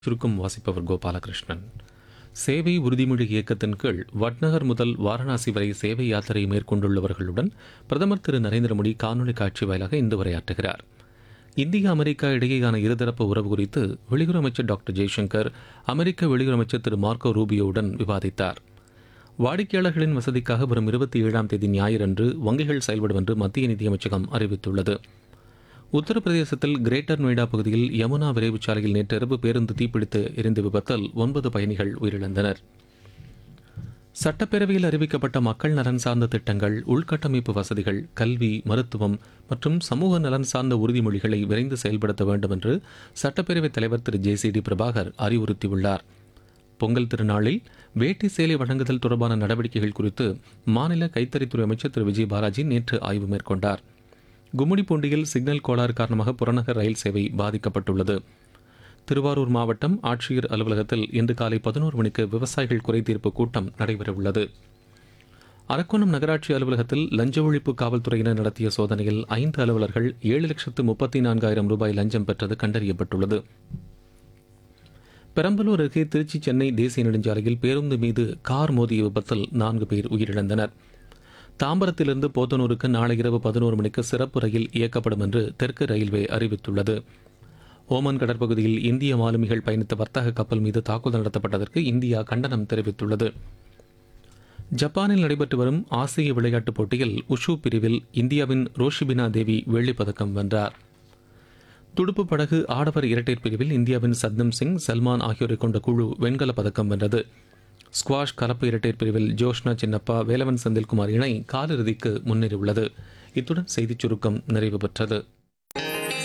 சுருக்கம் வாசிப்பவர் கோபாலகிருஷ்ணன் சேவை உறுதிமொழி இயக்கத்தின் கீழ் வட்நகர் முதல் வாரணாசி வரை சேவை யாத்திரை மேற்கொண்டுள்ளவர்களுடன் பிரதமர் திரு நரேந்திர மோடி காணொலி காட்சி வாயிலாக இன்று உரையாற்றுகிறார் இந்தியா அமெரிக்கா இடையேயான இருதரப்பு உறவு குறித்து வெளியுறவு அமைச்சர் டாக்டர் ஜெய்சங்கர் அமெரிக்க வெளியுறவு அமைச்சர் திரு மார்க்கோ ரூபியோவுடன் விவாதித்தார் வாடிக்கையாளர்களின் வசதிக்காக வரும் இருபத்தி ஏழாம் தேதி ஞாயிறன்று வங்கிகள் செயல்படும் என்று மத்திய நிதியமைச்சகம் அறிவித்துள்ளது உத்தரப்பிரதேசத்தில் கிரேட்டர் நொய்டா பகுதியில் யமுனா விரைவுச் சாலையில் நேற்றிரவு பேருந்து தீப்பிடித்து எரிந்த விபத்தில் ஒன்பது பயணிகள் உயிரிழந்தனர் சட்டப்பேரவையில் அறிவிக்கப்பட்ட மக்கள் நலன் சார்ந்த திட்டங்கள் உள்கட்டமைப்பு வசதிகள் கல்வி மருத்துவம் மற்றும் சமூக நலன் சார்ந்த உறுதிமொழிகளை விரைந்து செயல்படுத்த வேண்டும் என்று சட்டப்பேரவைத் தலைவர் திரு ஜே சி டி பிரபாகர் அறிவுறுத்தியுள்ளார் பொங்கல் திருநாளில் வேட்டி சேலை வழங்குதல் தொடர்பான நடவடிக்கைகள் குறித்து மாநில கைத்தறித்துறை அமைச்சர் திரு விஜய் பாலாஜி நேற்று ஆய்வு மேற்கொண்டார் கும்மிடிப்பூண்டியில் சிக்னல் கோளாறு காரணமாக புறநகர் ரயில் சேவை பாதிக்கப்பட்டுள்ளது திருவாரூர் மாவட்டம் ஆட்சியர் அலுவலகத்தில் இன்று காலை பதினோரு மணிக்கு விவசாயிகள் குறைதீர்ப்பு கூட்டம் நடைபெறவுள்ளது அரக்கோணம் நகராட்சி அலுவலகத்தில் லஞ்ச ஒழிப்பு காவல்துறையினர் நடத்திய சோதனையில் ஐந்து அலுவலர்கள் ஏழு லட்சத்து முப்பத்தி நான்காயிரம் ரூபாய் லஞ்சம் பெற்றது கண்டறியப்பட்டுள்ளது பெரம்பலூர் அருகே திருச்சி சென்னை தேசிய நெடுஞ்சாலையில் பேருந்து மீது கார் மோதிய விபத்தில் நான்கு பேர் உயிரிழந்தனர் தாம்பரத்திலிருந்து போத்தனூருக்கு நாளை இரவு பதினோரு மணிக்கு சிறப்பு ரயில் இயக்கப்படும் என்று தெற்கு ரயில்வே அறிவித்துள்ளது ஓமன் கடற்பகுதியில் இந்திய மாலுமிகள் பயணித்த வர்த்தக கப்பல் மீது தாக்குதல் நடத்தப்பட்டதற்கு இந்தியா கண்டனம் தெரிவித்துள்ளது ஜப்பானில் நடைபெற்று வரும் ஆசிய விளையாட்டுப் போட்டியில் உஷு பிரிவில் இந்தியாவின் ரோஷிபினா தேவி வெள்ளிப் பதக்கம் வென்றார் துடுப்பு படகு ஆடவர் இரட்டையர் பிரிவில் இந்தியாவின் சத்னம் சிங் சல்மான் ஆகியோரை கொண்ட குழு வெண்கலப் பதக்கம் வென்றது ஸ்குவாஷ் கலப்பு இரட்டையர் பிரிவில் ஜோஷ்னா சின்னப்பா வேலவன் செந்தில்குமார் இணை காலிறுதிக்கு முன்னேறியுள்ளது இத்துடன் செய்திச் சுருக்கம் நிறைவு பெற்றது